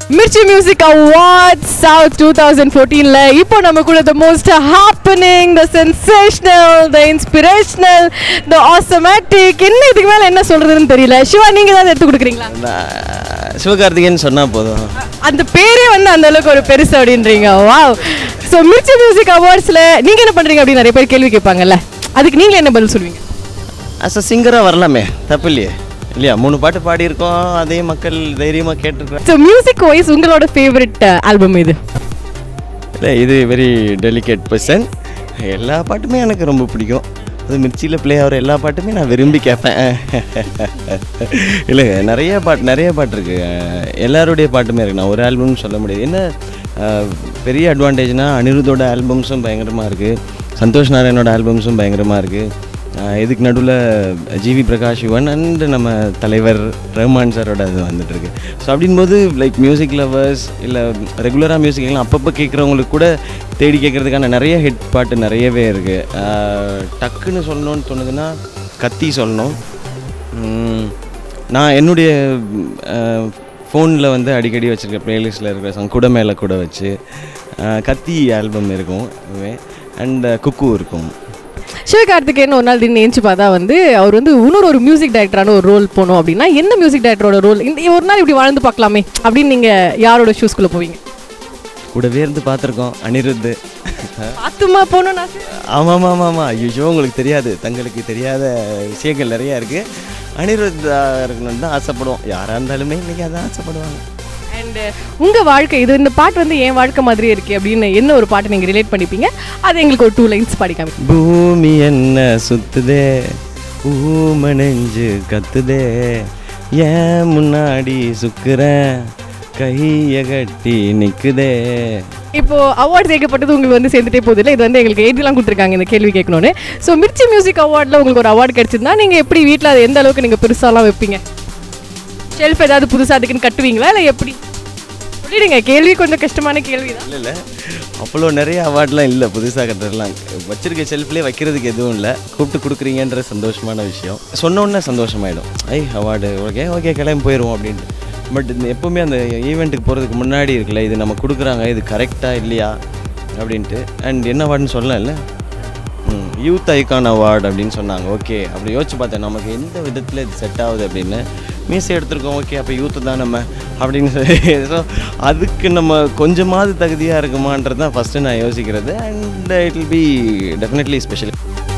Mirchi music award south two thousand ஃபோர்டீனில் இப்போ நம்ம கூட the most happening the sensational the inspirational the awesomatic என்ன இதுக்கு மேலே என்ன சொல்கிறதுன்னு தெரியல சிவா நீங்கள் தான் எடுத்து கொடுக்குறீங்களா நான் சிவகார்த்திகேயன் சொன்னால் போதும் அந்த பேரே வந்து அந்த அளவுக்கு ஒரு பெருசு அப்படின்றீங்க வாவ் ஸோ மிர்ச்சி மியூசிக் அவார்ட்ஸில் நீங்கள் என்ன பண்ணுறீங்க அப்படின்னு நிறைய பேர் கேள்வி கேட்பாங்கல்ல அதுக்கு நீங்களே என்ன பதில் சொல்லுவீங்க அஸ் அ சிங்கராக வரலாமே தப்பு இல்லையே இல்லையா மூணு பாட்டு பாடியிருக்கோம் அதே மக்கள் தைரியமாக கேட்டிருக்கோம் ஸோ மியூசிக் வைஸ் உங்களோட ஃபேவரட் ஆல்பம் இது இல்லை இது வெரி டெலிகேட் பர்சன் எல்லா பாட்டுமே எனக்கு ரொம்ப பிடிக்கும் அது மிர்ச்சியில் ப்ளே ஆகிற எல்லா பாட்டுமே நான் விரும்பி கேட்பேன் இல்லை நிறைய பாட்டு நிறைய பாட்டு இருக்குது எல்லாருடைய பாட்டுமே இருக்குது நான் ஒரு ஆல்பம்னு சொல்ல முடியாது என்ன அஹ், பெரிய அட்வான்டேஜ்னால் அனிருத்தோட ஆல்பம்ஸும் பயங்கரமாக இருக்குது சந்தோஷ் நாராயணோட ஆல்பம்ஸும் பயங்கரமாக இருக்குது இதுக்கு நடுவில் ஜிவி பிரகாஷ் யுவன் அண்ட் நம்ம தலைவர் ரஹ்மான் சாரோட இது வந்துட்டு இருக்கு ஸோ அப்படின்போது லைக் மியூசிக் லவர்ஸ் இல்லை ரெகுலராக மியூசிக் எல்லாம் அப்பப்போ கேட்குறவங்களுக்கு கூட தேடி கேட்குறதுக்கான நிறைய ஹிட் பாட்டு நிறையவே இருக்குது டக்குன்னு சொல்லணும்னு தோணுதுன்னா கத்தி சொல்லணும் உம், நான் என்னுடைய ஃபோனில் வந்து அடிக்கடி வச்சுருக்க ப்ளேலிஸ்ட்டில் இருக்கிற சாங் கூட மேலே கூட வச்சு அஹ், கத்தி ஆல்பம் இருக்கும் அண்ட் குக்கு இருக்கும் சிவகார்த்திகேயன் ஒரு நாள் திடீர்னு ஏஞ்சி பார்த்தா வந்து அவர் வந்து இன்னொரு ஒரு மியூசிக் டைரக்டரான ஒரு ரோல் போகணும் அப்படின்னா என்ன மியூசிக் டைரக்டரோட ரோல் இந்த ஒரு நாள் இப்படி வாழ்ந்து பார்க்கலாமே அப்படின்னு நீங்கள் யாரோட ஷூஸ்குள்ளே போவீங்க கூடவே இருந்து பார்த்துருக்கோம் அனிருத்து பார்த்துமா போகணும்னு ஆசை ஆமாம் ஆமாம் ஆமாம் ஐயோ உங்களுக்கு தெரியாது தங்களுக்கு தெரியாத விஷயங்கள் நிறையா இருக்குது அனிருத்தா இருக்கணும்னு தான் ஆசைப்படுவோம் யாராக இருந்தாலுமே இன்றைக்கி அதான் ஆசைப்படுவாங்க அண்ட் உங்கள் வாழ்க்கை இது இந்த பாட்டு வந்து என் வாழ்க்கை மாதிரியே இருக்கே அப்படின்னு என்ன ஒரு பாட்டு நீங்கள் ரிலேட் பண்ணிப்பீங்க அது எங்களுக்கு ஒரு டூ லைன்ஸ் பாடிக்காமி பூமி என்ன சுத்துதே ஊம நெஞ்சு கத்துதே ஏன் முன்னாடி சுக்குறேன் கைய கட்டி நிக்குதே இப்போ அவார்ட் சேர்க்கப்பட்டது உங்களுக்கு வந்து சேர்ந்துட்டே போகுது இல்லை இது வந்து எங்களுக்கு எழுதிலாம் கொடுத்துருக்காங்க இந்த கேள்வி கேட்கணும்னு ஸோ மிர்ச்சி மியூசிக் அவார்டில் உங்களுக்கு ஒரு அவார்டு கிடைச்சிருந்தா நீங்கள் எப்படி வீட்டில் அது எந்த அளவுக்கு நீங்கள் பெருசாலாம் வைப்பீங்க ஷெல்ஃப் ஏதாவது புதுசாக அதுக்குன்னு கட்டுவீங்களா இல்லை எப்படி சொல்லிடுங்க கேள்வி கொஞ்சம் கஷ்டமான கேள்வி தான் இல்லை இல்லை அவ்வளோ நிறைய அவார்ட்லாம் இல்லை புதுசாக கட்டுறதுலாம் வச்சிருக்க ஷெல்ஃப்லேயே வைக்கிறதுக்கு எதுவும் இல்லை கூப்பிட்டு கொடுக்குறீங்கன்ற சந்தோஷமான விஷயம் சொன்னோன்னே சந்தோஷமாயிடும் ஐ அவார்டு ஓகே ஓகே கிளம்பி போயிடுவோம் அப்படின்ட்டு பட் இந்த எப்போவுமே அந்த ஈவெண்ட்டுக்கு போகிறதுக்கு முன்னாடி இருக்குல்ல இது நம்ம கொடுக்குறாங்க இது கரெக்டாக இல்லையா அப்படின்ட்டு அண்ட் என்ன அவார்டுன்னு சொல்லலாம் இல்லை யூத் ஐகான் அவார்டு அப்படின்னு சொன்னாங்க ஓகே அப்படி யோசிச்சு பார்த்தேன் நமக்கு எந்த விதத்தில் இது செட் ஆகுது அப்படின்னு மீசை எடுத்திருக்கோம் ஓகே அப்போ யூத்து தான் நம்ம அப்படின்னு சொல்லி ஸோ அதுக்கு நம்ம கொஞ்சமாவது தகுதியாக இருக்குமான்றது தான் ஃபஸ்ட்டு நான் யோசிக்கிறது and it will be definitely special